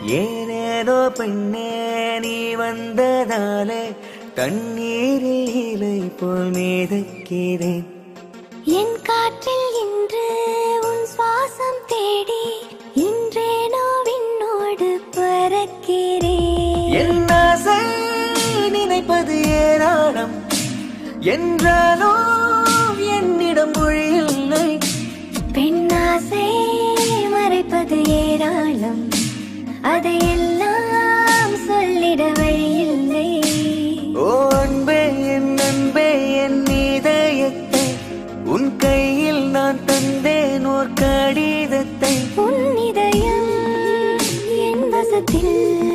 ஏனேனோ பெண்ணே நீ வந்ததாலே தண்ணீரில் இலை போல் மீதக்கிறேன் என் காற்றில் இன்று உன் சுவாசம் தேடி இன்றேனோ விண்ணோடு பறக்கிறேன் என் ஆசை நினைப்பது ஏராளம் என்றாலோ என்னிடம் மொழி இல்லை பெண்ணாசை மறைப்பது ஏராளம் அதையெல்லாம் சொல்லிட வழியில்லை ஓ அன்பே என் அன்பே என் இதயத்தை உன் கையில் நான் தந்தேன் ஓர் கடிதத்தை உன் இதயம் என் வசத்தில்